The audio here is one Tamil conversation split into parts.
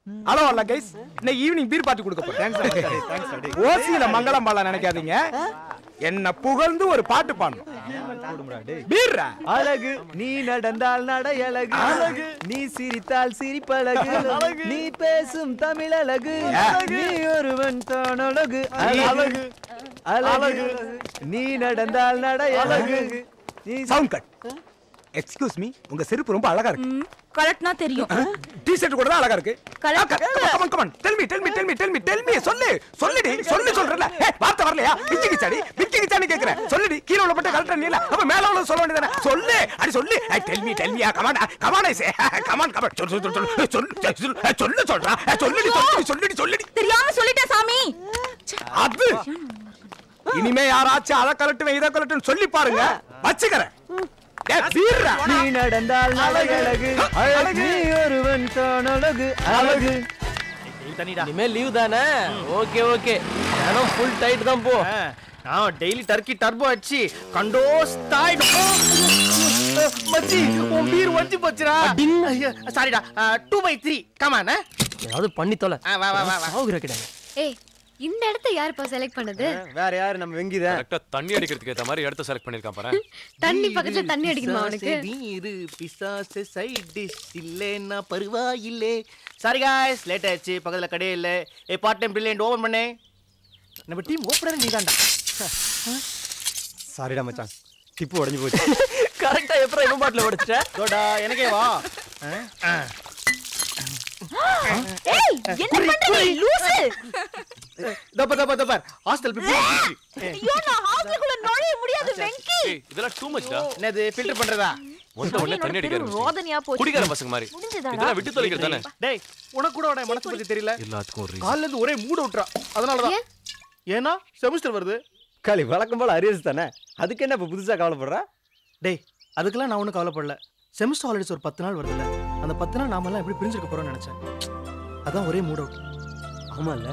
ஹலோ அல்ல கைஸ் இன்னைக்கு ஈவினிங் பீர் பார்ட்டி கொடுக்க போறேன் ஓசியில மங்களம் பால நினைக்காதீங்க என்ன புகழ்ந்து ஒரு பாட்டு பாடணும் பீர்ரா அழகு நீ நடந்தால் நடை அழகு அழகு நீ சிரித்தால் சிரிப்பழகு நீ பேசும் தமிழ் அழகு நீ ஒருவன் தான் அழகு அழகு அழகு நீ நடந்தால் நடை அழகு நீ சவுண்ட் கட் எக்ஸ்கியூஸ் மீ உங்க செருப்பு ரொம்ப அழகா இருக்கு கரெக்ட்னா தெரியும் டி ஷர்ட் கூட தான் அழகா இருக்கு Correct. Come on come on tell me tell me tell me tell me tell me சொல்லு சொல்லுடி சொல்லு சொல்றல ஏய் வார்த்தை வரலையா பிச்சி கிச்சாடி பிச்சி கிச்சாடி கேக்குறேன் சொல்லுடி கீழ உள்ள பட்ட கரெக்டா நீல அப்ப மேல உள்ள சொல்ல வேண்டியதானே சொல்லு அடி சொல்லு I tell me tell me come on come on I say come on come on சொல்லு சொல்லு சொல்லு சொல்லு சொல்லு சொல்லு சொல்றா சொல்லுடி சொல்லுடி சொல்லுடி சொல்லுடி தெரியாம சொல்லிட்டேன் சாமி அது இனிமே யாராச்சும் அதை கலட்டுவேன் இதை கலட்டுன்னு சொல்லி பாருங்க வச்சுக்கிறேன் ஏய், வீர்ரா. நீ நடந்தால் நடை அழகு அழகு நீ ஒருவன் தான் அழகு அழகு இனிமே லீவ் தானே ஓகே ஓகே நானும் ஃபுல் டைட் தான் போ நான் டெய்லி டர்க்கி டர்போ அடிச்சு கண்டோஸ் தாய் மச்சி உன் பீர் ஒஞ்சி போச்சுடா சாரிடா டூ பை த்ரீ கமான் ஏதாவது பண்ணி தொலை வா வா வா வா சாகுற கிடையாது ஏய் இந்த இடத்த யாருப்பா செலக்ட் பண்ணது வேற யாரு நம்ம வெங்கிதான் கரெக்டா தண்ணி அடிக்கிறதுக்கு ஏத்த மாதிரி இடத்த செலக்ட் பண்ணிருக்கான் பாரு தண்ணி பக்கத்துல தண்ணி அடிக்கணுமா அவனுக்கு வீரு பிசாசு சைட் டிஷ் இல்லைன்னா பருவாயில்லே சாரி காய்ஸ் லேட் ஆயிடுச்சு பக்கத்துல கடையே இல்ல a part time brilliant open பண்ணே நம்ம டீம் ஓப்பனர் நீதான்டா சாரிடா மச்சான் டிப்பு உடைஞ்சு போச்சு கரெக்டா எப்பறம் இவன் பாட்டில் உடைச்சிட்ட தோடா எனக்கே வா ஏய் என்ன பண்ற நீ லூசு தப்ப தப்ப தப்ப ஹாஸ்டல் பீப்புள் ஐயோ நான் ஹாஸ்டலுக்குள்ள நுழைய முடியாது வெங்கி ஏய் இதெல்லாம் டூ மச்டா என்னது ஃபில்டர் பண்றதா ஒன்ன ஒண்ணே தண்ணி அடிக்க பெரும் ரோதனையா போச்சு குடிக்கிற பசங்க மாதிரி முடிஞ்சதாடா? இதெல்லாம் விட்டு தொலைக்கிறது தானே டேய் உனக்கு கூட உடைய மனசு பத்தி தெரியல எல்லாத்துக்கும் ஒரு கால்ல இருந்து ஒரே மூட விட்டுறா அதனாலதான் ஏன்? ஏன்னா செமஸ்டர் வருது களி வழக்கம் போல அரியர்ஸ் தானே அதுக்கு என்ன இப்ப புதுசா கவலைப்படுற டேய் அதுக்கெல்லாம் நான் ஒன்றும் கவலைப்படல செமஸ்டர் ஹாலிடேஸ் ஒரு பத்து நாள் வருதுல்ல அந்த பத்து நாள் நாமெல்லாம் எப்படி பிரிஞ்சிருக்க போறோம்னு நினைச்சேன் அதான் ஒரே மூட் அவுட் ஆமா இல்ல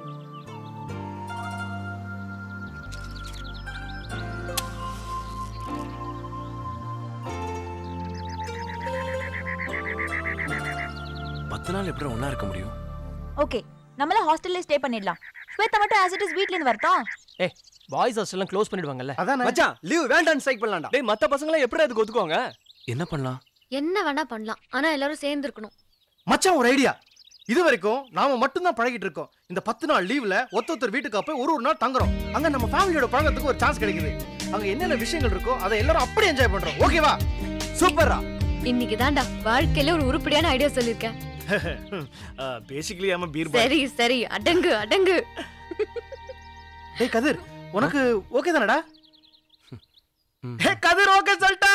பத்து நாள் எப்படி ஒண்ணா இருக்க முடியும் ஓகே நம்மள ஹாஸ்டல்ல ஸ்டே பண்ணிடலாம் ஸ்வேதா மட்டும் ஆஸ் இட் இஸ் வீட்ல இருந்து வரட்டும் ஏய் பாய்ஸ் ஹாஸ்டல்லாம் க்ளோஸ் பண்ணிடுவாங்கல்ல அதானே மச்சான் லீவ் வேண்டாம்னு ஸ்ட்ரைக் பண்ணலாம்டா டேய் மத்த பசங்க எல்லாம் எப்படி அதுக்கு ஒத்துக்குவாங்க என்ன பண்ணலாம் என்ன வேணா பண்ணலாம் ஆனா எல்லாரும் சேர்ந்து இருக்கணும் மச்சான் ஒரு ஐடியா இது வரைக்கும் நாம மட்டும்தான் பழகிட்டு இருக்கோம் இந்த பத்து நாள் லீவ்ல ஒத்த ஒருத்தர் வீட்டுக்கு போய் ஒரு ஒரு நாள் தங்குறோம் அங்க நம்ம ஃபேமிலியோட பழகத்துக்கு ஒரு சான்ஸ் கிடைக்குது அங்க என்னென்ன விஷயங்கள் இருக்கோ அதை எல்லாரும் அப்படி என்ஜாய் பண்றோம் ஓகேவா சூப்பரா இன்னைக்கு தான்டா வாழ்க்கையில ஒரு உருப்படியான ஐடியா சொல்லிருக்கேன் பேசிக்கலி ஆமா பீர் சரி சரி அடங்கு அடங்கு டேய் கதிர் உனக்கு ஓகே தானடா ஹே கதிர் ஓகே சொல்லிட்டா